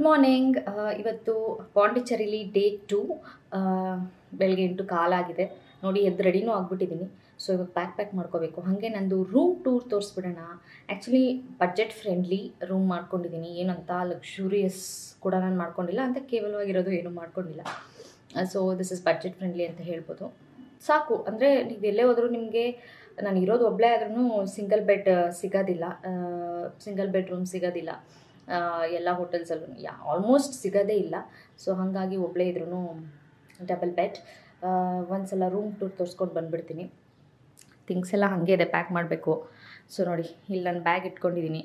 good morning ಇವತ್ತು ಪಾಂಡಿಚೇರಿಲಿ day to ಬೆಳಗ್ಗೆ ಎಂಟು ಕಾಲಾಗಿದೆ ನೋಡಿ ಎದ್ದು ರೆಡಿನೂ ಆಗ್ಬಿಟ್ಟಿದ್ದೀನಿ ಸೊ ಇವಾಗ ಪ್ಯಾಕ್ ಪ್ಯಾಕ್ ಮಾಡ್ಕೋಬೇಕು ಹಾಗೆ ನಂದು ರೂಮ್ ಟೂರ್ ತೋರಿಸ್ಬಿಡೋಣ ಆ್ಯಕ್ಚುಲಿ ಬಡ್ಜೆಟ್ ಫ್ರೆಂಡ್ಲಿ ರೂಮ್ ಮಾಡ್ಕೊಂಡಿದ್ದೀನಿ ಏನಂತ ಲಕ್ಸುರಿಯಸ್ ಕೂಡ ನಾನು ಮಾಡ್ಕೊಂಡಿಲ್ಲ ಅಂತ ಕೇವಲವಾಗಿರೋದು ಏನೂ ಮಾಡ್ಕೊಂಡಿಲ್ಲ so this is budget friendly ಅಂತ ಹೇಳ್ಬೋದು ಸಾಕು ಅಂದರೆ ನೀವು ಎಲ್ಲೇ ಹೋದರೂ ನಿಮಗೆ ನಾನು ಇರೋದು ಒಬ್ಬಳೇ ಆದ್ರೂ ಸಿಂಗಲ್ ಬೆಡ್ ಸಿಗೋದಿಲ್ಲ ಸಿಂಗಲ್ ಬೆಡ್ರೂಮ್ ಸಿಗೋದಿಲ್ಲ ಆ, ಎಲ್ಲ ಹೋಟೆಲ್ಸಲ್ಲೂ ಯಾ ಆಲ್ಮೋಸ್ಟ್ ಸಿಗೋದೇ ಇಲ್ಲ ಸೊ ಹಾಗಾಗಿ ಒಬ್ಬಳೇ ಇದ್ರೂ ಡಬಲ್ ಬೆಡ್ ಒಂದ್ಸಲ ರೂಮ್ ಟೂರ್ ತೋರಿಸ್ಕೊಂಡು ಬಂದುಬಿಡ್ತೀನಿ ಥಿಂಗ್ಸ್ ಎಲ್ಲ ಹಾಗೆ ಇದೆ ಪ್ಯಾಕ್ ಮಾಡಬೇಕು ಸೊ ನೋಡಿ ಇಲ್ಲಿ ನಾನು ಬ್ಯಾಗ್ ಇಟ್ಕೊಂಡಿದ್ದೀನಿ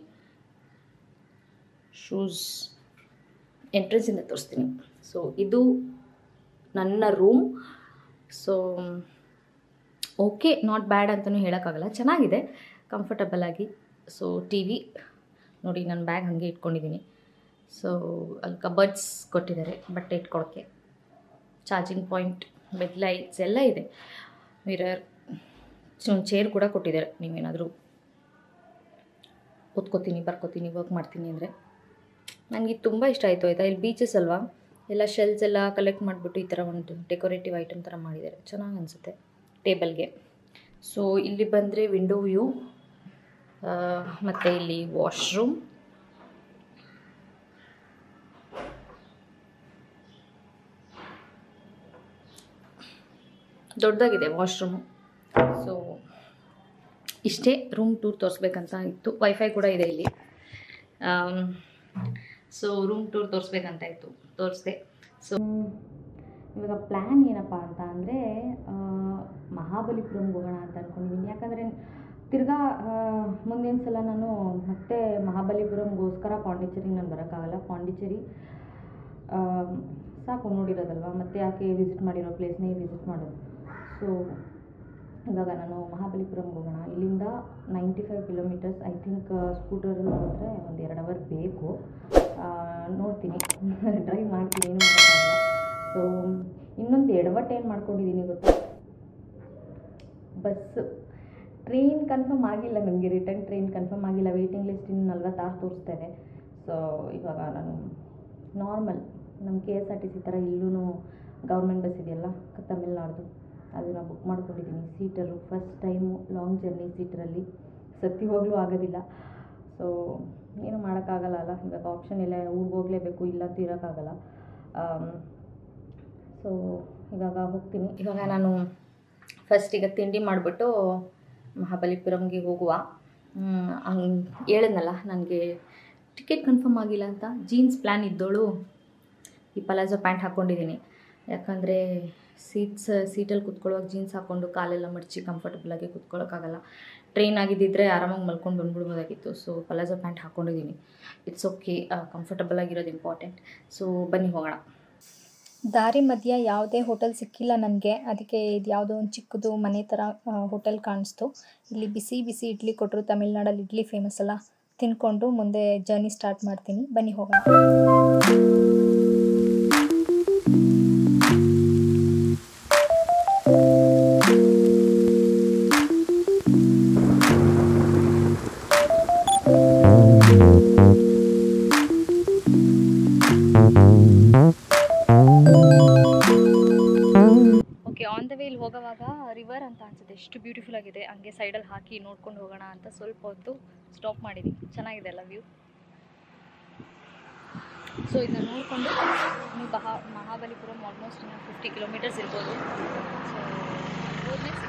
ಶೂಸ್ ಎಂಟ್ರೆನ್ಸಿಂದ ತೋರಿಸ್ತೀನಿ ಸೊ ಇದು ನನ್ನ room so okay not bad ಅಂತಲೂ ಹೇಳೋಕ್ಕಾಗಲ್ಲ ಚೆನ್ನಾಗಿದೆ ಕಂಫರ್ಟಬಲ್ ಆಗಿ ಸೊ ಟಿ ವಿ ನೋಡಿ ನನ್ನ ಬ್ಯಾಗ್ ಹಾಗೆ ಇಟ್ಕೊಂಡಿದ್ದೀನಿ ಸೊ ಅಲ್ಲಿ ಕಬರ್ಡ್ಸ್ ಕೊಟ್ಟಿದ್ದಾರೆ ಬಟ್ಟೆ ಇಟ್ಕೊಳ್ಳೋಕ್ಕೆ ಚಾರ್ಜಿಂಗ್ ಪಾಯಿಂಟ್ ಬೆಡ್ ಲೈಟ್ಸ್ ಎಲ್ಲ ಇದೆ ಮಿರರ್ ಒಂದು ಚೇರ್ ಕೂಡ ಕೊಟ್ಟಿದ್ದಾರೆ ನೀವೇನಾದರೂ ಓದ್ಕೋತೀನಿ ಬರ್ಕೋತೀನಿ ವರ್ಕ್ ಮಾಡ್ತೀನಿ ಅಂದರೆ ನನಗೆ ಇದು ತುಂಬ ಇಷ್ಟ ಆಯಿತು ಆಯಿತಾ ಇಲ್ಲಿ ಬೀಚಸ್ ಅಲ್ವಾ ಎಲ್ಲ ಶೆಲ್ಸ್ ಎಲ್ಲ ಕಲೆಕ್ಟ್ ಮಾಡಿಬಿಟ್ಟು ಈ ಥರ ಒಂದು ಡೆಕೋರೇಟಿವ್ ಐಟಮ್ ಥರ ಮಾಡಿದ್ದಾರೆ ಚೆನ್ನಾಗಿ ಅನಿಸುತ್ತೆ ಟೇಬಲ್ಗೆ ಸೊ ಇಲ್ಲಿ ಬಂದರೆ ವಿಂಡೋ ವ್ಯೂ ಮತ್ತು ಇಲ್ಲಿ ವಾಶ್ರೂಮ್ ದೊಡ್ಡದಾಗಿದೆ ವಾಶ್ರೂಮು ಸೊ ಇಷ್ಟೇ ರೂಮ್ ಟೂರ್ ತೋರಿಸ್ಬೇಕಂತ ಇತ್ತು ವೈಫೈ ಕೂಡ ಇದೆ ಇಲ್ಲಿ ಸೊ ರೂಮ್ ಟೂರ್ ತೋರಿಸ್ಬೇಕಂತ ಇತ್ತು ತೋರಿಸ್ದೆ ಸೊ ಇವಾಗ ಪ್ಲ್ಯಾನ್ ಏನಪ್ಪ ಅಂತ ಅಂದರೆ ಮಹಾಬಲಿಪುರಂಗೆ ಹೋಗೋಣ ಅಂತ ಅಂದ್ಕೊಂಡಿದ್ದೀನಿ ಯಾಕಂದರೆ ತಿರ್ಗಾ ಆ, ಮುಂದಿನ ಸಲ ನಾನು ಮತ್ತೆ ಮಹಾಬಲಿಪುರಂಗೋಸ್ಕರ ಪಾಂಡಿಚೇರಿಗೆ ನಾನು ಬರೋಕ್ಕಾಗಲ್ಲ ಪಾಂಡಿಚೇರಿ ಆ, ಸಾಕು ನೋಡಿರೋದಲ್ವ ಮತ್ತೆ ಯಾಕೆ ವಿಸಿಟ್ ಮಾಡಿರೋ ಪ್ಲೇಸ್ನೇ ವಿಸಿಟ್ ಮಾಡೋದು ಸೊ ಇವಾಗ ನಾನು ಮಹಾಬಲಿಪುರಂಗೆ ಹೋಗೋಣ ಇಲ್ಲಿಂದ ninety five kilometres I think ಸ್ಕೂಟರಲ್ಲಿ ಹೋದರೆ ಒಂದು ಎರಡು ಅವರ್ ಬೇಕು ಆ, ನೋಡ್ತೀನಿ ಡ್ರೈವ್ ಮಾಡ್ತೀನಿ ಏನು ಮಾಡೋಕ್ಕಾಗಲ್ಲ ಸೊ ಇನ್ನೊಂದು ಎಡವಟ್ಟು ಏನು ಮಾಡ್ಕೊಂಡಿದ್ದೀನಿ ಗೊತ್ತಾ ಬಸ್ಸು ಟ್ರೈನ್ ಕನ್ಫರ್ಮ್ ಆಗಿಲ್ಲ ನನಗೆ ರಿಟರ್ನ್ ಟ್ರೈನ್ ಕನ್ಫರ್ಮ್ ಆಗಿಲ್ಲ ವೆಯ್ಟಿಂಗ್ ಲಿಸ್ಟ್ ಇನ್ನು ನಲ್ವತ್ತಾರು ತೋರಿಸ್ತಾ ಇದೆ ಸೊ ಇವಾಗ ನಾನು ನಾರ್ಮಲ್ ನಮ್ಮ K S R T C ಥರ ಇಲ್ಲೂ ಗೌರ್ಮೆಂಟ್ ಬಸ್ ಇದೆಯಲ್ಲ ಕ- ತಮಿಳ್ನಾಡ್ದು ಅದನ್ನು ಬುಕ್ ಮಾಡ್ಕೊಂಡಿದ್ದೀನಿ seater first time long journey ಸೀಟರಲ್ಲಿ ಸತ್ತಿವಾಗ್ಲೂ ಆಗೋದಿಲ್ಲ ಸೊ ಏನು ಮಾಡೋಕ್ಕಾಗಲ್ಲ ಅಲ್ಲ ಇವಾಗ ಆಪ್ಷನ್ ಇಲ್ಲ ಊರಿಗೆ ಹೋಗಲೇಬೇಕು ಇಲ್ಲಂತೂ ಇರೋಕ್ಕಾಗಲ್ಲ ಸೊ ಇವಾಗ ಹೋಗ್ತೀನಿ ಇವಾಗ ನಾನು ಫಸ್ಟ್ ಈಗ ತಿಂಡಿ ಮಾಡಿಬಿಟ್ಟು ಮಹಾಬಲಿಪುರಂಗೆ ಹೋಗುವ ಹಂಗೆ ಹೇಳಿದ್ನಲ್ಲ ನನಗೆ ಟಿಕೆಟ್ ಕನ್ಫರ್ಮ್ ಆಗಿಲ್ಲ ಅಂತ ಜೀನ್ಸ್ ಪ್ಲ್ಯಾನ್ ಇದ್ದೋಳು ಈ ಪಲಾಜೋ ಪ್ಯಾಂಟ್ ಹಾಕ್ಕೊಂಡಿದ್ದೀನಿ ಯಾಕಂದರೆ ಸೀಟ್ಸ್ ಸೀಟಲ್ಲಿ ಕುತ್ಕೊಳ್ಳೋವಾಗ ಜೀನ್ಸ್ ಹಾಕ್ಕೊಂಡು ಕಾಲೆಲ್ಲ ಮಡಚಿ ಕಂಫರ್ಟಬಲಾಗಿ ಕುತ್ಕೊಳ್ಳೋಕ್ಕಾಗಲ್ಲ ಟ್ರೈನ್ ಆಗಿದ್ದಿದ್ರೆ ಆರಾಮಾಗಿ ಮಲ್ಕೊಂಡು ಬಂದ್ಬಿಡ್ಬೋದಾಗಿತ್ತು ಸೊ ಪಲಾಜೋ ಪ್ಯಾಂಟ್ ಹಾಕ್ಕೊಂಡಿದ್ದೀನಿ ಇಟ್ಸ್ ಓಕೆ ಕಂಫರ್ಟಬಲ್ ಆಗಿರೋದು ಇಂಪಾರ್ಟೆಂಟ್ ಸೊ ಬನ್ನಿ ಹೋಗೋಣ ದಾರಿ ಮಧ್ಯ ಯಾವುದೇ ಹೋಟೆಲ್ ಸಿಕ್ಕಿಲ್ಲ ನನಗೆ ಅದಕ್ಕೆ ಇದು ಯಾವುದೋ ಒಂದು ಚಿಕ್ಕದು ಮನೆ ಥರ ಹೋಟೆಲ್ ಕಾಣಿಸ್ತು ಇಲ್ಲಿ ಬಿಸಿ ಬಿಸಿ ಇಡ್ಲಿ ಕೊಟ್ಟರು ತಮಿಳ್ನಾಡಲ್ಲಿ ಇಡ್ಲಿ ಫೇಮಸ್ ಅಲ್ಲ ತಿನ್ಕೊಂಡು ಮುಂದೆ ಜರ್ನಿ ಸ್ಟಾರ್ಟ್ ಮಾಡ್ತೀನಿ ಬನ್ನಿ ಹೋಗೋಣ ಓಕೆ ಆನ್ ದ ವೇ ಇಲ್ಲಿ ಹೋಗೋವಾಗ ರಿವರ್ ಅಂತ ಅನ್ಸುತ್ತೆ ಎಷ್ಟು ಬ್ಯೂಟಿಫುಲ್ ಆಗಿದೆ ಹಂಗೆ ಸೈಡಲ್ಲಿ ಹಾಕಿ ನೋಡ್ಕೊಂಡು ಹೋಗೋಣ ಅಂತ ಸ್ವಲ್ಪ ಹೊತ್ತು ಸ್ಟಾಪ್ ಮಾಡಿದ್ದೀನಿ ಚೆನ್ನಾಗಿದೆ ಅಲ್ಲ ವ್ಯೂ ಸೊ ಇದನ್ನ ನೋಡಿಕೊಂಡು ನೀವು ಮಹಾ ಮಹಾಬಲಿಪುರಂ ಆಲ್ಮೋಸ್ಟ್ ಇನ್ನು ಫಿಫ್ಟಿ ಕಿಲೋಮೀಟರ್ಸ್ ಇರ್ಬೋದು ಸೊ ಹೋದ್ಮೇಲೆ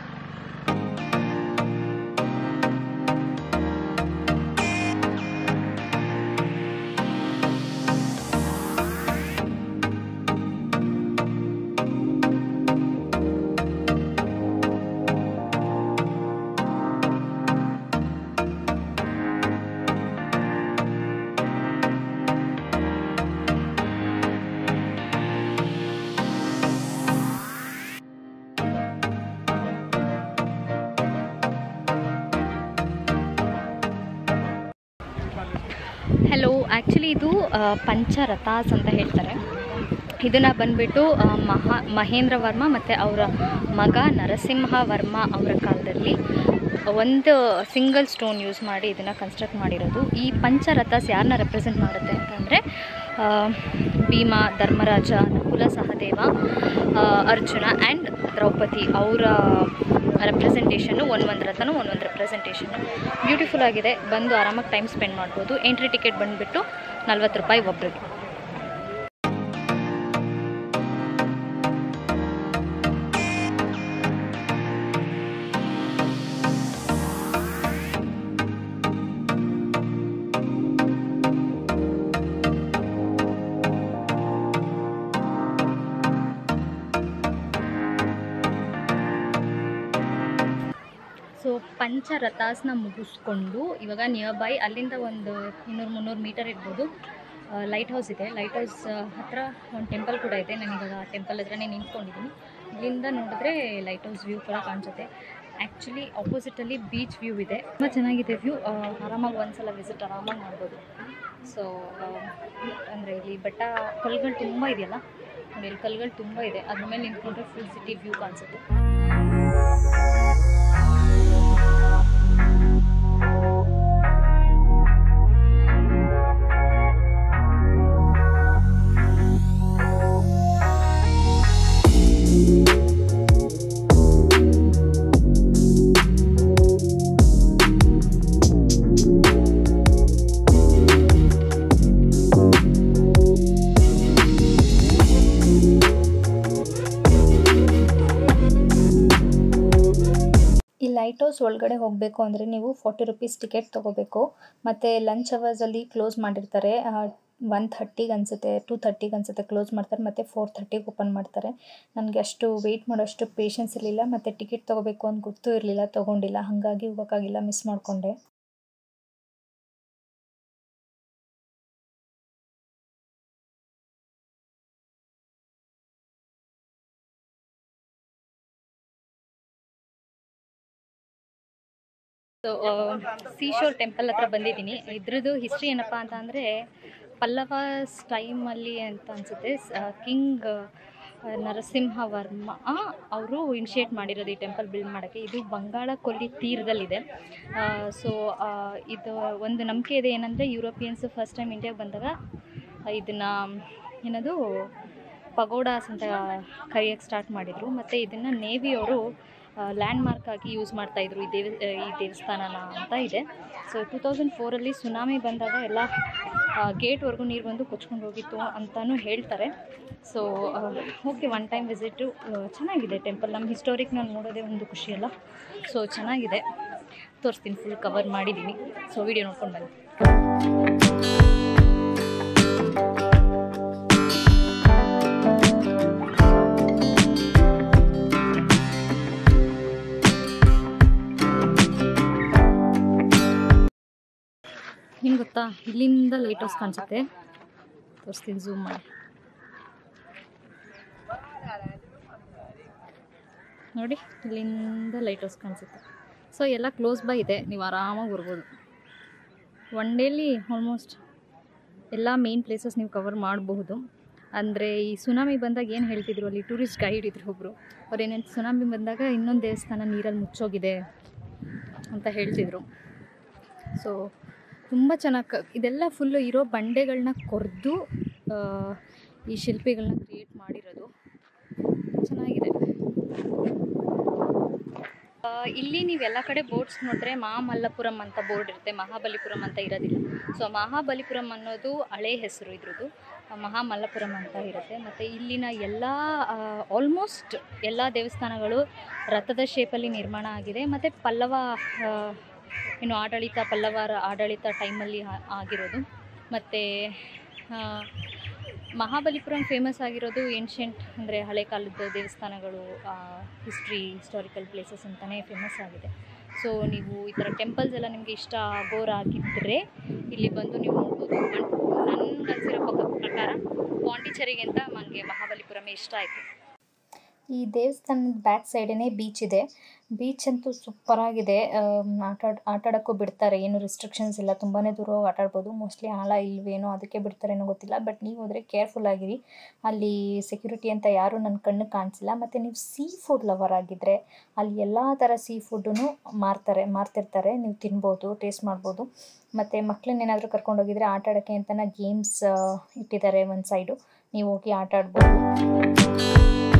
ಹಲೋ ಆ್ಯಕ್ಚುಲಿ ಇದು ಆ, ಪಂಚರಥಾಸ್ ಅಂತ ಹೇಳ್ತಾರೆ ಇದನ್ನು ಬಂದುಬಿಟ್ಟು ಮಹಾ ಮಹೇಂದ್ರ ವರ್ಮ ಮತ್ತು ಅವರ ಮಗ ನರಸಿಂಹ ವರ್ಮ ಅವರ ಕಾಲದಲ್ಲಿ ಒಂದು ಸಿಂಗಲ್ ಸ್ಟೋನ್ ಯೂಸ್ ಮಾಡಿ ಇದನ್ನು ಕನ್ಸ್ಟ್ರಕ್ಟ್ ಮಾಡಿರೋದು ಈ ಪಂಚರಥಾಸ್ ಯಾರನ್ನ ರೆಪ್ರೆಸೆಂಟ್ ಮಾಡುತ್ತೆ ಅಂತಂದರೆ ಆ, ಭೀಮ ಧರ್ಮರಾಜ ನಕುಲ ಸಹದೇವ ಆ, ಅರ್ಜುನ ಆ್ಯಂಡ್ ದ್ರೌಪದಿ ಅವರ ರೆಪ್ರೆಸೆಂಟೇಷನ್ನು ಒಂದೊಂದು ರಥನೂ ಒಂದೊಂದು ರೆಪ್ರೆಸೆಂಟೇಷನ್ನು ಬ್ಯೂಟಿಫುಲ್ ಆಗಿದೆ ಬಂದು ಆರಾಮಾಗಿ ಟೈಮ್ ಸ್ಪೆಂಡ್ ಮಾಡ್ಬೋದು ಎಂಟ್ರಿ ಟಿಕೆಟ್ ಬಂದುಬಿಟ್ಟು ನಲ್ವತ್ತು ರೂಪಾಯಿ ಒಬ್ರಿಗೆ ಸೊ ಪಂಚರಥಾಸ್ನ ಮುಗಿಸ್ಕೊಂಡು ಇವಾಗ ನಿಯರ್ ಬೈ ಅಲ್ಲಿಂದ ಒಂದು ಇನ್ನೂರು ಮುನ್ನೂರು ಮೀಟರ್ ಇರ್ಬೋದು ಲೈಟ್ ಹೌಸ್ ಇದೆ ಲೈಟ್ ಹೌಸ್ ಹತ್ರ ಒಂದು ಟೆಂಪಲ್ ಕೂಡ ಇದೆ ನಾನು ಇವಾಗ ಆ ಟೆಂಪಲ್ ಹತ್ರನೇ ನಿಂತ್ಕೊಂಡಿದ್ದೀನಿ ಇಲ್ಲಿಂದ ನೋಡಿದ್ರೆ ಲೈಟ್ ಹೌಸ್ ವ್ಯೂ ಕೂಡ ಕಾಣಿಸುತ್ತೆ ಆ್ಯಕ್ಚುಲಿ ಆಪೋಸಿಟಲ್ಲಿ ಬೀಚ್ ವ್ಯೂ ಇದೆ ತುಂಬ ಚೆನ್ನಾಗಿದೆ ವ್ಯೂ ಆರಾಮಾಗಿ ಒಂದ್ಸಲ ವಿಸಿಟ್ ಆರಾಮಾಗಿ ಮಾಡ್ಬೋದು ಸೊ ಅಂದರೆ ಇಲ್ಲಿ ಬೆಟ್ಟ ಕಲ್ಗಳು ತುಂಬ ಇದೆಯಲ್ಲ ನೋಡಿ ಇಲ್ಲಿ ಕಲ್ಗಳು ತುಂಬ ಇದೆ ಅದ್ರ ಮೇಲೆ ನಿಂತ್ಕೊಂಡ್ರೆ ಫುಲ್ ಸಿಟಿ ವ್ಯೂ ಕಾಣಿಸುತ್ತೆ ಈ ಲೈಟ್ ಹೌಸ್ ಒಳಗಡೆ ಹೋಗಬೇಕು ಅಂದರೆ ನೀವು ಫಾರ್ಟಿ ರುಪೀಸ್ ಟಿಕೆಟ್ ತೊಗೋಬೇಕು ಮತ್ತು ಲಂಚ್ ಅವರ್ಸಲ್ಲಿ ಕ್ಲೋಸ್ ಮಾಡಿರ್ತಾರೆ ಒನ್ ಥರ್ಟಿಗೆ ಅನಿಸುತ್ತೆ ಟೂ ಥರ್ಟಿಗೆ ಅನಿಸುತ್ತೆ ಕ್ಲೋಸ್ ಮಾಡ್ತಾರೆ ಮತ್ತು ಫೋರ್ ಥರ್ಟಿಗೆ ಓಪನ್ ಮಾಡ್ತಾರೆ ನನಗೆ ಅಷ್ಟು ವೆಯ್ಟ್ ಮಾಡೋಷ್ಟು ಪೇಷನ್ಸ್ ಇರಲಿಲ್ಲ ಮತ್ತು ಟಿಕೆಟ್ ತೊಗೋಬೇಕು ಅಂತ ಗೊತ್ತೂ ಇರಲಿಲ್ಲ ತೊಗೊಂಡಿಲ್ಲ ಹಾಗಾಗಿ ಹೋಗೋಕ್ಕಾಗಿಲ್ಲ ಮಿಸ್ ಮಾಡಿಕೊಂಡೆ ಸೊ ಸೀಶೋರ್ ಟೆಂಪಲ್ ಹತ್ರ ಬಂದಿದ್ದೀನಿ ಇದ್ರದ್ದು ಹಿಸ್ಟ್ರಿ ಏನಪ್ಪ ಅಂತ ಅಂದರೆ ಪಲ್ಲವಾಸ್ ಟೈಮಲ್ಲಿ ಅಂತ ಅನಿಸುತ್ತೆ ಕಿಂಗ್ ನರಸಿಂಹವರ್ಮ ಅವರು ಇನಿಷಿಯೇಟ್ ಮಾಡಿರೋದು ಈ ಟೆಂಪಲ್ ಬಿಲ್ಡ್ ಮಾಡೋಕ್ಕೆ ಇದು ಬಂಗಾಳ ಕೊಲ್ಲಿ ತೀರದಲ್ಲಿದೆ ಸೊ ಇದು ಒಂದು ನಂಬಿಕೆ ಇದೆ ಏನಂದರೆ ಯುರೋಪಿಯನ್ಸ್ ಫಸ್ಟ್ ಟೈಮ್ ಇಂಡಿಯಾಗೆ ಬಂದಾಗ ಇದನ್ನು ಏನದು ಪಗೋಡಾಸ್ ಅಂತ ಕರೆಯೋಕ್ಕೆ ಸ್ಟಾರ್ಟ್ ಮಾಡಿದರು ಮತ್ತು ಇದನ್ನು ನೇವಿಯವರು ಲ್ಯಾಂಡ್ ಮಾರ್ಕ್ ಆಗಿ ಯೂಸ್ ಮಾಡ್ತಾಯಿದ್ರು ಈ ದೇವ ಈ ದೇವಸ್ಥಾನನ ಅಂತ ಇದೆ ಸೊ ಟೂ ತೌಸಂಡ್ ಫೋರಲ್ಲಿ ಸುನಾಮಿ ಬಂದಾಗ ಎಲ್ಲ ಗೇಟ್ವರೆಗೂ ನೀರು ಬಂದು ಕೊಚ್ಕೊಂಡು ಹೋಗಿತ್ತು ಅಂತಲೂ ಹೇಳ್ತಾರೆ so okay one time visit ಚೆನ್ನಾಗಿದೆ ಟೆಂಪಲ್ ನಮ್ಮ ಹಿಸ್ಟೋರಿಕ್ ನಾನು ನೋಡೋದೇ ಒಂದು ಖುಷಿಯಲ್ಲ ಸೊ ಚೆನ್ನಾಗಿದೆ ತೋರಿಸ್ತೀನಿ ಫುಲ್ ಕವರ್ ಮಾಡಿದ್ದೀನಿ ಸೊ ವಿಡಿಯೋ ನೋಡ್ಕೊಂಡು ಬನ್ನಿ ನಿಮ್ಗೆ ಗೊತ್ತಾ ಇಲ್ಲಿಂದ ಲೈಟ್ ಹೌಸ್ ಕಾಣಿಸುತ್ತೆ ತೋರಿಸ್ತೀನಿ ಝೂಮ್ ಮಾಡಿ ನೋಡಿ ಇಲ್ಲಿಂದ ಲೈಟ್ ಹೌಸ್ ಕಾಣಿಸುತ್ತೆ ಸೊ ಎಲ್ಲ ಕ್ಲೋಸ್ ಬೈ ಇದೆ ನೀವು ಆರಾಮಾಗಿ ಬರ್ಬೋದು ಒನ್ ಡೇಲಿ ಆಲ್ಮೋಸ್ಟ್ ಎಲ್ಲ ಮೇನ್ ಪ್ಲೇಸಸ್ ನೀವು ಕವರ್ ಮಾಡಬಹುದು ಅಂದರೆ ಈ ಸುನಾಮಿ ಬಂದಾಗ ಏನು ಹೇಳ್ತಿದ್ರು ಅಲ್ಲಿ ಟೂರಿಸ್ಟ್ ಗೈಡ್ ಇದ್ರು ಒಬ್ಬರು ಅವ್ರು ಏನೇನು ಸುನಾಮಿ ಬಂದಾಗ ಇನ್ನೊಂದು ದೇವಸ್ಥಾನ ನೀರಲ್ಲಿ ಮುಚ್ಚೋಗಿದೆ ಅಂತ ಹೇಳ್ತಿದ್ರು ಸೊ ತುಂಬ ಚೆನ್ನಾಗಿ ಕ ಇದೆಲ್ಲ ಫುಲ್ಲು ಇರೋ ಬಂಡೆಗಳನ್ನ ಕೊರೆದು ಈ ಶಿಲ್ಪಿಗಳನ್ನ ಕ್ರಿಯೇಟ್ ಮಾಡಿರೋದು ಚೆನ್ನಾಗಿದೆ ಆ, ಇಲ್ಲಿ ನೀವು ಎಲ್ಲ ಕಡೆ ಬೋರ್ಡ್ಸ್ ನೋಡಿದ್ರೆ ಮಹಾಮಲ್ಲಪುರಂ ಅಂತ ಬೋರ್ಡ್ ಇರುತ್ತೆ ಮಹಾಬಲಿಪುರಂ ಅಂತ ಇರೋದಿಲ್ಲ ಸೊ ಮಹಾಬಲಿಪುರಂ ಅನ್ನೋದು ಹಳೆ ಹೆಸರು ಇದ್ರದ್ದು ಆ, ಮಹಾಮಲ್ಲಪುರಂ ಅಂತ ಇರುತ್ತೆ ಮತ್ತು ಇಲ್ಲಿನ ಎಲ್ಲ ಆಲ್ಮೋಸ್ಟ್ ಎಲ್ಲ ದೇವಸ್ಥಾನಗಳು ರಥದ ಶೇಪಲ್ಲಿ ನಿರ್ಮಾಣ ಆಗಿದೆ ಮತ್ತು ಪಲ್ಲವ ಆ, ಏನು ಆಡಳಿತ ಪಲ್ಲವರ ಆಡಳಿತ ಟೈಮಲ್ಲಿ ಆ- ಆಗಿರೋದು ಮತ್ತು ಮಹಾಬಲಿಪುರಂ ಫೇಮಸ್ ಆಗಿರೋದು ಏನ್ಷಿಯಂಟ್ ಅಂದರೆ ಹಳೆ ಕಾಲದ ದೇವಸ್ಥಾನಗಳು ಹಿಸ್ಟ್ರಿ ಹಿಸ್ಟಾರಿಕಲ್ ಪ್ಲೇಸಸ್ ಅಂತಲೇ ಫೇಮಸ್ ಆಗಿದೆ ಸೊ ನೀವು ಈ ಥರ ಟೆಂಪಲ್ಸ್ ಎಲ್ಲ ನಿಮಗೆ ಇಷ್ಟ ಆಗೋರಾಗಿದ್ದರೆ ಇಲ್ಲಿ ಬಂದು ನೀವು ನೋಡ್ಬೋದು ನನಗೆ ಅನಿಸಿರೋ ಪ್ರಕಾರ ಪಾಂಡಿಚೇರಿಗಿಂತ ನನಗೆ ಮಹಾಬಲಿಪುರಮೇ ಇಷ್ಟ ಆಯಿತು ಈ ದೇವಸ್ಥಾನದ ಬ್ಯಾಕ್ ಸೈಡೇ ಬೀಚ್ ಇದೆ ಬೀಚ್ ಅಂತೂ ಸೂಪರಾಗಿದೆ ಆಟ ಆಟ ಆಡೋಕ್ಕೂ ಬಿಡ್ತಾರೆ ಏನು ರಿಸ್ಟ್ರಿಕ್ಷನ್ಸ್ ಇಲ್ಲ ತುಂಬಾ ದೂರ ಹೋಗಿ ಆಟ ಆಡ್ಬೋದು ಮೋಸ್ಟ್ಲಿ ಆಳ ಇಲ್ವೇನೋ ಅದಕ್ಕೆ ಬಿಡ್ತಾರೇನೋ ಗೊತ್ತಿಲ್ಲ ಬಟ್ ನೀವು ಹೋದರೆ ಕೇರ್ಫುಲ್ ಆಗಿರಿ ಅಲ್ಲಿ ಸೆಕ್ಯೂರಿಟಿ ಅಂತ ಯಾರೂ ನನ್ನ ಕಣ್ಣಿಗೆ ಕಾಣಿಸಿಲ್ಲ ಮತ್ತು ನೀವು ಸೀ ಫುಡ್ ಲವರ್ ಆಗಿದ್ದರೆ ಅಲ್ಲಿ ಎಲ್ಲ ಥರ ಸೀ ಫುಡ್ಡೂ ಮಾರ್ತಾರೆ ಮಾರ್ತಿರ್ತಾರೆ ನೀವು ತಿನ್ಬೋದು ಟೇಸ್ಟ್ ಮಾಡ್ಬೋದು ಮತ್ತು ಮಕ್ಕಳನ್ನೇನಾದರೂ ಕರ್ಕೊಂಡೋಗಿದ್ರೆ ಆಟ ಆಡೋಕ್ಕೆ ಅಂತಲೇ ಗೇಮ್ಸ್ ಇಟ್ಟಿದ್ದಾರೆ ಒಂದು ಸೈಡು ನೀವು ಹೋಗಿ ಆಟ ಆಡ್ಬೋದು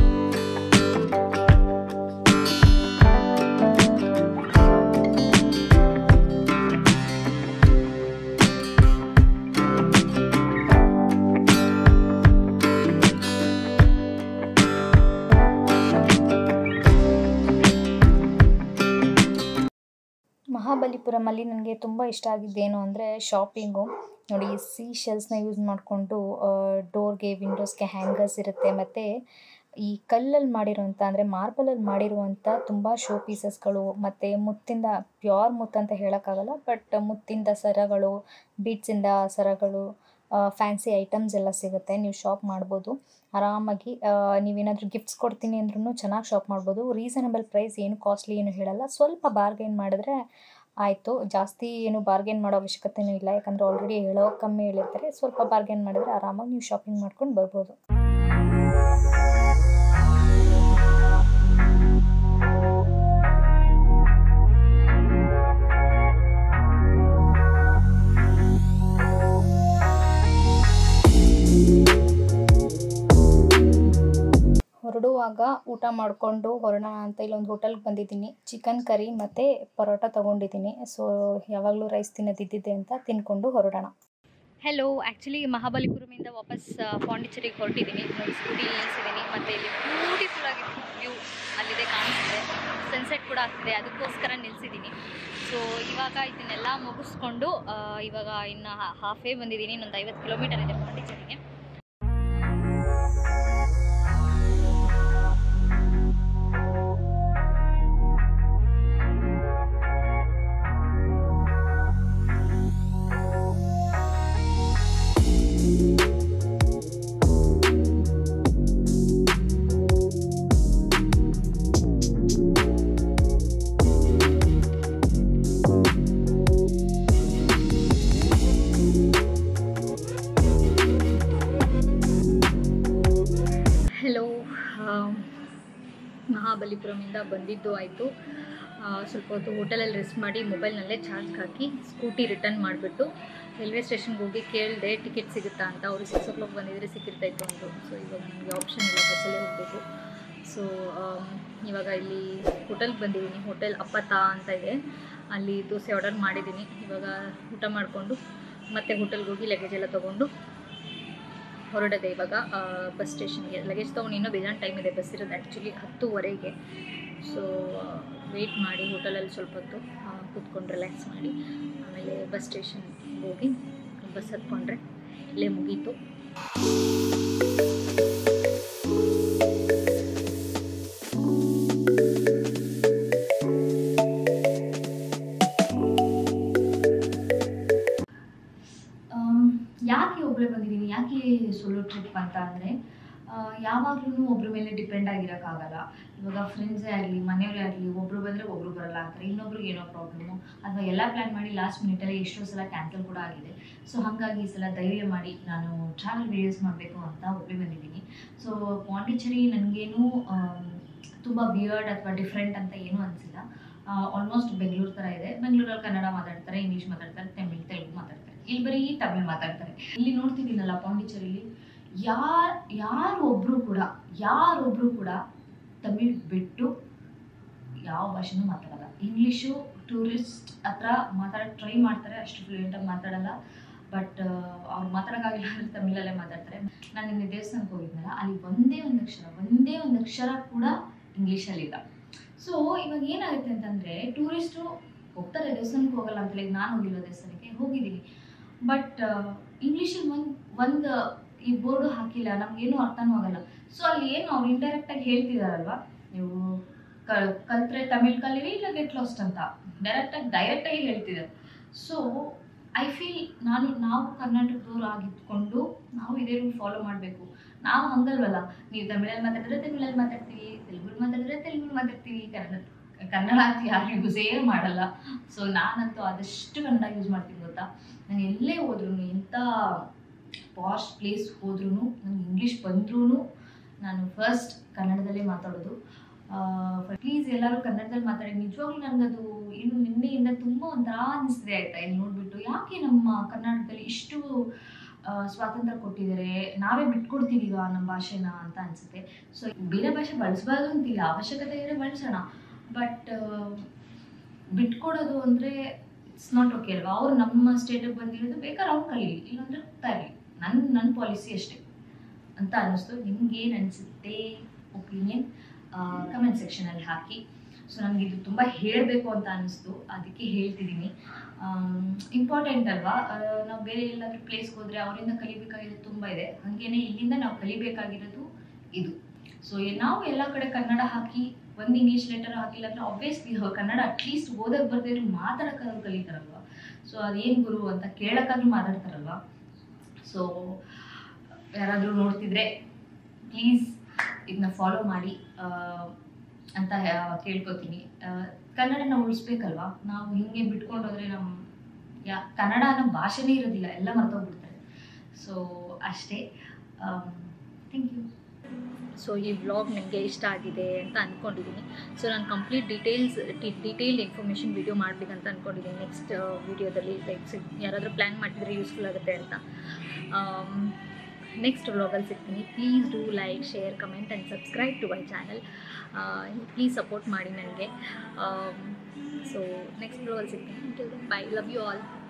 ಮಹಾಬಲಿಪುರಮಲ್ಲಿ ನನಗೆ ತುಂಬ ಇಷ್ಟ ಆಗಿದ್ದೇನು ಅಂದರೆ ಶಾಪಿಂಗು ನೋಡಿ ಸೀ ಶೆಲ್ಸ್ನ ಯೂಸ್ ಮಾಡಿಕೊಂಡು ಡೋರ್ಗೆ ವಿಂಡೋಸ್ಗೆ ಹ್ಯಾಂಗರ್ಸ್ ಇರುತ್ತೆ ಮತ್ತು ಈ ಕಲ್ಲಲ್ಲಿ ಮಾಡಿರುವಂಥ ಅಂದರೆ ಮಾರ್ಬಲಲ್ಲಿ ಮಾಡಿರುವಂಥ ತುಂಬ ಶೋ ಪೀಸಸ್ಗಳು ಮತ್ತು ಮುತ್ತಿಂದ ಪ್ಯೂರ್ ಮುತ್ತು ಅಂತ ಹೇಳೋಕ್ಕಾಗಲ್ಲ ಬಟ್ ಮುತ್ತಿಂದ ಸರಗಳು ಬೀಡ್ಸಿಂದ ಸರಗಳು ಫ್ಯಾನ್ಸಿ ಐಟಮ್ಸ್ ಎಲ್ಲ ಸಿಗುತ್ತೆ ನೀವು ಶಾಪ್ ಮಾಡ್ಬೋದು ಆರಾಮಾಗಿ ನೀವೇನಾದರೂ ಗಿಫ್ಟ್ಸ್ ಕೊಡ್ತೀನಿ ಅಂದ್ರೂ ಚೆನ್ನಾಗಿ ಶಾಪ್ ಮಾಡ್ಬೋದು ರೀಸನಬಲ್ ಪ್ರೈಸ್ ಏನು ಕಾಸ್ಟ್ಲಿ ಏನು ಹೇಳಲ್ಲ ಸ್ವಲ್ಪ ಬಾರ್ಗೇನ್ ಮಾಡಿದ್ರೆ ಆಯಿತು ಜಾಸ್ತಿ ಏನು ಬಾರ್ಗೇನ್ ಮಾಡೋ ಅವಶ್ಯಕತೆಯೂ ಇಲ್ಲ ಯಾಕಂದರೆ ಆಲ್ರೆಡಿ ಹೇಳೋ ಕಮ್ಮಿ ಹೇಳಿರ್ತಾರೆ ಸ್ವಲ್ಪ ಬಾರ್ಗೇನ್ ಮಾಡಿದ್ರೆ ಆರಾಮಾಗಿ ನೀವು ಶಾಪಿಂಗ್ ಮಾಡ್ಕೊಂಡು ಬರ್ಬೋದು ಹೊರಡುವಾಗ ಊಟ ಮಾಡಿಕೊಂಡು ಹೊರಡೋಣ ಅಂತ ಇಲ್ಲೊಂದು ಹೋಟೆಲ್ಗೆ ಬಂದಿದ್ದೀನಿ ಚಿಕನ್ ಕರಿ ಮತ್ತು ಪರೋಟ ತೊಗೊಂಡಿದ್ದೀನಿ ಸೊ ಯಾವಾಗಲೂ ರೈಸ್ ತಿನ್ನೋದಿದ್ದಿದೆ ಅಂತ ತಿನ್ಕೊಂಡು ಹೊರಡೋಣ ಹೆಲೋ ಆ್ಯಕ್ಚುಲಿ ಮಹಾಬಲಿಪುರಮಿಂದ ವಾಪಸ್ ಪಾಂಡಿಚೇರಿಗೆ ಹೊರಟಿದ್ದೀನಿ ನೋಡಿ ಸ್ಕೂಟಿ ನಿಲ್ಲಿಸಿದ್ದೀನಿ ಮತ್ತು ಇಲ್ಲಿ ಬ್ಯೂಟಿಫುಲ್ ಆಗಿ ವ್ಯೂ ಅಲ್ಲಿದೆ ಕಾಣಿಸ್ತಿದೆ ಸನ್ಸೆಟ್ ಕೂಡ ಆಗ್ತಿದೆ ಅದಕ್ಕೋಸ್ಕರ ನಿಲ್ಲಿಸಿದ್ದೀನಿ ಸೊ ಇವಾಗ ಇದನ್ನೆಲ್ಲ ಮುಗಿಸ್ಕೊಂಡು ಆ, ಇವಾಗ ಇನ್ನು ಹಾಫೇ ಬಂದಿದ್ದೀನಿ ಇನ್ನೊಂದು ಐವತ್ತು ಕಿಲೋಮೀಟರ್ ಇದೆ ಪಾಂಡಿಚೇರಿಗೆ ಹೆಲೋ ಮಹಾಬಲಿಪುರಮಿಂದ ಬಂದಿದ್ದು ಆಯಿತು ಸ್ವಲ್ಪ ಹೊತ್ತು ಹೋಟೆಲಲ್ಲಿ ರೆಸ್ಟ್ ಮಾಡಿ ಮೊಬೈಲ್ನಲ್ಲೇ ಚಾರ್ಜ್ ಹಾಕಿ ಸ್ಕೂಟಿ ರಿಟರ್ನ್ ಮಾಡಿಬಿಟ್ಟು ರೈಲ್ವೆ ಸ್ಟೇಷನ್ಗೆ ಹೋಗಿ ಕೇಳಿದೆ ಟಿಕೆಟ್ ಸಿಗುತ್ತಾ ಅಂತ ಅವರು ಸಿಕ್ಸ್ ಓ ಕ್ಲಾಕ್ ಬಂದಿದ್ರೆ ಸಿಕ್ಕಿರ್ತಾಯಿತ್ತು ಅಂದರು ಸೊ ಇವಾಗ ನನಗೆ ಆಪ್ಷನ್ ಇಲ್ಲ ಬಸ್ಸಲ್ಲೇ ಹೋಗಬೇಕು ಸೊ ಇವಾಗ ಇಲ್ಲಿ ಹೋಟೆಲ್ಗೆ ಬಂದಿದ್ದೀನಿ ಹೋಟೆಲ್ ಅಪ್ಪತಾ ಅಂತ ಇದೆ ಅಲ್ಲಿ ದೋಸೆ ಆರ್ಡರ್ ಮಾಡಿದ್ದೀನಿ ಇವಾಗ ಊಟ ಮಾಡಿಕೊಂಡು ಮತ್ತೆ ಹೋಟೆಲ್ಗೆ ಹೋಗಿ ಲಗೇಜ್ ಎಲ್ಲ ತೊಗೊಂಡು ಹೊರಡದೆ ಇವಾಗ ಬಸ್ ಸ್ಟೇಷನ್ಗೆ ಲಗೇಜ್ ತೊಗೊಂಡು ಇನ್ನೂ ಬೇಜಾನ್ ಟೈಮ್ ಇದೆ ಬಸ್ ಇರೋದು ಆ್ಯಕ್ಚುಲಿ ಹತ್ತುವರೆಗೆ ಸೊ ವೆಯ್ಟ್ ಮಾಡಿ ಹೋಟೆಲಲ್ಲಿ ಸ್ವಲ್ಪ ಹೊತ್ತು ಆ, ಕೂತ್ಕೊಂಡು ರಿಲ್ಯಾಕ್ಸ್ ಮಾಡಿ ಆಮೇಲೆ ಬಸ್ ಸ್ಟೇಷನ್ ಹೋಗಿ ಬಸ್ ಹತ್ಕೊಂಡ್ರೆ ಇಲ್ಲೇ ಮುಗೀತು ಆಮ್, ಯಾಕೆ ಒಬ್ಬಳೇ ಬಂದಿದ್ದೀನಿ ಯಾಕೆ ಸೋಲೋ ಟ್ರಿಪ್ ಅಂತ ಅಂದರೆ ಯಾವಾಗ್ಲೂ ಒಬ್ರ ಮೇಲೆ ಡಿಪೆಂಡ್ ಆಗಿರೋಕ್ಕಾಗಲ್ಲ ಇವಾಗ ಫ್ರೆಂಡ್ಸೇ ಆಗಲಿ ಮನೆಯವರೇ ಆಗಲಿ ಒಬ್ರು ಬಂದರೆ ಒಬ್ರು ಬರಲ್ಲ ಅಂತಾರೆ ಇನ್ನೊಬ್ರಿಗೆ ಏನೋ ಪ್ರಾಬ್ಲಮ್ಮು ಅಥವಾ ಎಲ್ಲ ಪ್ಲ್ಯಾನ್ ಮಾಡಿ ಲಾಸ್ಟ್ ಮಿನಿಟಲ್ಲಿ ಎಷ್ಟೋ ಸಲ ಕ್ಯಾನ್ಸಲ್ ಕೂಡ ಆಗಿದೆ ಸೊ ಹಾಗಾಗಿ ಈ ಸಲ ಧೈರ್ಯ ಮಾಡಿ ನಾನು ಟ್ರಾವೆಲ್ ವೀಡಿಯೋಸ್ ಮಾಡಬೇಕು ಅಂತ ಒಬ್ಬಳೇ ಬಂದಿದ್ದೀನಿ ಸೊ ಪಾಂಡಿಚೇರಿ ನನಗೇನು ತುಂಬ ಬಿಯರ್ಡ್ ಅಥವಾ ಡಿಫ್ರೆಂಟ್ ಅಂತ ಏನೂ ಅನಿಸಿಲ್ಲ ಆಲ್ಮೋಸ್ಟ್ ಬೆಂಗಳೂರು ಥರ ಇದೆ ಬೆಂಗಳೂರಲ್ಲಿ ಕನ್ನಡ ಮಾತಾಡ್ತಾರೆ ಇಂಗ್ಲೀಷ್ ಮಾತಾಡ್ತಾರೆ ತಮಿಳ್ ತೆಲುಗು ಮಾತಾಡ್ತಾರೆ ಇಲ್ಲಿ ಬರೀ ತಮಿಳ್ ಮಾತಾಡ್ತಾರೆ ಇಲ್ಲಿ ನೋಡ್ತಿದ್ದೀನಲ್ಲ ಪಾಂಡಿಚೇರಿಲಿ ಯಾರ್ ಯಾರು ಒಬ್ರು ಕೂಡ ಯಾರೊಬ್ರು ಕೂಡ ತಮಿಳ್ ಬಿಟ್ಟು ಯಾವ ಭಾಷೆನೂ ಮಾತಾಡಲ್ಲ ಇಂಗ್ಲೀಷು ಟೂರಿಸ್ಟ್ ಹತ್ರ ಮಾತಾಡೋಕ್ಕೆ ಟ್ರೈ ಮಾಡ್ತಾರೆ ಅಷ್ಟು ಫ್ಲೂಯೆಂಟಾಗಿ ಮಾತಾಡಲ್ಲ ಬಟ್ ಅವ್ರು ಮಾತಾಡೋಕ್ಕಾಗಿಲ್ಲ ಅಂದರೆ ತಮಿಳಲ್ಲೇ ಮಾತಾಡ್ತಾರೆ ನಾನು ನಿನ್ನೆ ದೇವಸ್ಥಾನಕ್ಕೆ ಹೋಗಿದ್ನಲ್ಲ ಅಲ್ಲಿ ಒಂದೇ ಒಂದು ಅಕ್ಷರ ಒಂದೇ ಒಂದು ಅಕ್ಷರ ಕೂಡ ಇಂಗ್ಲೀಷಲ್ಲಿಲ್ಲ ಸೊ ಇವಾಗ ಏನಾಗುತ್ತೆ ಅಂತಂದರೆ ಟೂರಿಸ್ಟು ಹೋಗ್ತಾರೆ ದೇವಸ್ಥಾನಕ್ಕೆ ಹೋಗಲ್ಲ ಅಂತ ಹೇಳಿ ನಾನು ಹೋಗಿಲ್ಲ ದೇವಸ್ಥಾನಕ್ಕೆ ಹೋಗಿದ್ದೀನಿ ಬಟ್ ಇಂಗ್ಲೀಷಲ್ಲಿ ಒಂದು ಒಂದು ಈ ಬೋರ್ಡು ಹಾಕಿಲ್ಲ ನಮಗೇನು ಅರ್ಥನೂ ಆಗಲ್ಲ ಸೊ ಅಲ್ಲಿ ಏನು ಅವ್ರು ಇಂಡೈರೆಕ್ಟಾಗಿ ಹೇಳ್ತಿದಾರಲ್ವ ನೀವು ಕಲ್ ಕಲ್ತ್ರೆ ತಮಿಳ್ ಕಲೀರಿ ಇಲ್ಲ ಗೆಟ್ ಲಾಸ್ಟ್ ಅಂತ ಡೈರೆಕ್ಟಾಗಿ ಡೈರೆಕ್ಟಾಗಿ ಹೇಳ್ತಿದ್ದಾರೆ ಸೊ ಐ ಫೀಲ್ ನಾನು ನಾವು ಕರ್ನಾಟಕದವ್ರು ಆಗಿದ್ಕೊಂಡು ನಾವು ಇದೇ ರೂಲ್ ಫಾಲೋ ಮಾಡಬೇಕು ನಾವು ಹಂಗಲ್ವಲ್ಲ ನೀವು ತಮಿಳಲ್ಲಿ ಮಾತಾಡಿದ್ರೆ ತಮಿಳಲ್ಲಿ ಮಾತಾಡ್ತೀವಿ ತೆಲುಗಲ್ಲಿ ಮಾತಾಡಿದ್ರೆ ತೆಲುಗಲ್ಲಿ ಮಾತಾಡ್ತೀವಿ ಕನ್ನಡ ಕನ್ನಡ ಅಂತ ಯಾರು ಯೂಸೇ ಮಾಡಲ್ಲ ಸೊ ನಾನಂತೂ ಆದಷ್ಟು ಕನ್ನಡ ಯೂಸ್ ಮಾಡ್ತೀನಿ ಗೊತ್ತಾ ನಾನು ಎಲ್ಲೇ ಹೋದ್ರೂ ಎಂಥ ಪಾಸ್ಟ್ ಪ್ಲೇಸ್ ಹೋದ್ರೂ ನನಗೆ ಇಂಗ್ಲೀಷ್ ಬಂದ್ರೂ ನಾನು ಫಸ್ಟ್ ಕನ್ನಡದಲ್ಲೇ ಮಾತಾಡೋದು ಪ್ಲೀಸ್ ಎಲ್ಲರೂ ಕನ್ನಡದಲ್ಲಿ ಮಾತಾಡಿ ನಿಜವಾಗ್ಲೂ ನನಗದು ಏನು ನಿನ್ನೆಯಿಂದ ತುಂಬ ಒಂಥರ ಅನಿಸ್ತಿದೆ ಆಯ್ತಾ ಇಲ್ಲಿ ನೋಡಿಬಿಟ್ಟು ಯಾಕೆ ನಮ್ಮ ಕರ್ನಾಟಕದಲ್ಲಿ ಇಷ್ಟು ಆ, ಸ್ವಾತಂತ್ರ್ಯ ಕೊಟ್ಟಿದ್ದಾರೆ ನಾವೇ ಬಿಟ್ಕೊಡ್ತೀವಿವಾ ನಮ್ಮ ಭಾಷೆನ ಅಂತ ಅನಿಸುತ್ತೆ ಸೊ ಬೇರೆ ಭಾಷೆ ಬಳಸಬಾರ್ದು ಅಂತಿಲ್ಲ ಅವಶ್ಯಕತೆ ಇದ್ರೆ ಬಳಸೋಣ ಬಟ್ ಬಿಟ್ಕೊಡೋದು ಅಂದರೆ ಇಟ್ಸ್ ನಾಟ್ ಓಕೆ ಅಲ್ವಾ ಅವ್ರು ನಮ್ಮ ಸ್ಟೇಟಿಗೆ ಬಂದಿರೋದು ಬೇಕಾದ್ರೆ ಅವ್ರು ಕಲೀಲಿ ಇಲ್ಲಾಂದ್ರೆ ಹೋಗ್ತಾ ಇರಲಿ ನನ್ನ ನನ್ನ ಪಾಲಿಸಿ ಅಷ್ಟೇ ಅಂತ ಅನ್ನಿಸ್ತು ನಿಮ್ಗೆ ಏನು ಅನಿಸುತ್ತೆ ಒಪಿನಿಯನ್ ಕಮೆಂಟ್ ಸೆಕ್ಷನಲ್ಲಿ ಹಾಕಿ ಸೊ ನನಗೆ ಇದು ತುಂಬ ಹೇಳಬೇಕು ಅಂತ ಅನಿಸ್ತು ಅದಕ್ಕೆ ಹೇಳ್ತಿದ್ದೀನಿ ಇಂಪಾರ್ಟೆಂಟ್ ಅಲ್ವಾ ನಾವು ಬೇರೆ ಎಲ್ಲಾದ್ರೂ ಪ್ಲೇಸ್ಗೆ ಹೋದರೆ ಅವರಿಂದ ಕಲಿಬೇಕಾಗಿರೋದು ತುಂಬ ಇದೆ ಹಾಗೇನೆ ಇಲ್ಲಿಂದ ನಾವು ಕಲಿಬೇಕಾಗಿರೋದು ಇದು ಸೊ ನಾವು ಎಲ್ಲ ಕಡೆ ಕನ್ನಡ ಹಾಕಿ ಒಂದು ಇಂಗ್ಲೀಷ್ ಲೆಟರ್ ಹಾಕಿಲ್ಲ ಅಂದರೆ ಆಬ್ವಿಯಸ್ಲಿ ಕನ್ನಡ ಅಟ್ಲೀಸ್ಟ್ ಓದಕ್ಕೆ ಬರ್ದೇ ಇದ್ರು ಮಾತಾಡೋಕ್ಕಾದ್ರೂ ಕಲಿತಾರಲ್ವ ಸೊ ಅದೇನು ಗುರು ಅಂತ ಕೇಳೋಕ್ಕಾದ್ರೂ ಮಾತಾಡ್ತಾರಲ್ವ ಸೊ ಯಾರಾದರೂ ನೋಡ್ತಿದ್ರೆ ಪ್ಲೀಸ್ ಇದನ್ನ ಫಾಲೋ ಮಾಡಿ ಆ, ಅಂತ ಹೇ- ಕೇಳ್ಕೊತೀನಿ ಆ, ಕನ್ನಡನ ಉಳಿಸ್ಬೇಕಲ್ವಾ ನಾವು ಹಿಂಗೆ ಬಿಟ್ಕೊಂಡು ಹೋದ್ರೆ ನಮ್ಮ ಯಾ ಕನ್ನಡ ಅನ್ನೋ ಭಾಷೆನೇ ಇರೋದಿಲ್ಲ ಎಲ್ಲ ಮರ್ತೋಗ್ಬಿಡ್ತಾರೆ ಸೊ ಅಷ್ಟೇ ಥ್ಯಾಂಕ್ ಯು ಸೊ ಈ ವ್ಲಾಗ್ ನನಗೆ ಇಷ್ಟ ಆಗಿದೆ ಅಂತ ಅಂದ್ಕೊಂಡಿದ್ದೀನಿ ಸೊ ನಾನು complete details detailed information video ಮಾಡಬೇಕಂತ ಅಂದ್ಕೊಂಡಿದ್ದೀನಿ ನೆಕ್ಸ್ಟ್ ವಿಡಿಯೋದಲ್ಲಿ ಲೈಕ್ ಯಾರಾದರೂ ಪ್ಲ್ಯಾನ್ ಮಾಡಿದರೆ ಯೂಸ್ಫುಲ್ ಆಗುತ್ತೆ ಅಂತ ನೆಕ್ಸ್ಟ್ ವ್ಲಾಗಲ್ಲಿ ಸಿಗ್ತೀನಿ please do like share comment and subscribe to my channel please support ಮಾಡಿ ನನಗೆ ಸೊ ನೆಕ್ಸ್ಟ್ ವ್ಲಾಗಲ್ಲಿ ಸಿಗ್ತೀನಿ ಬೈ ಲವ್ ಯು ಆಲ್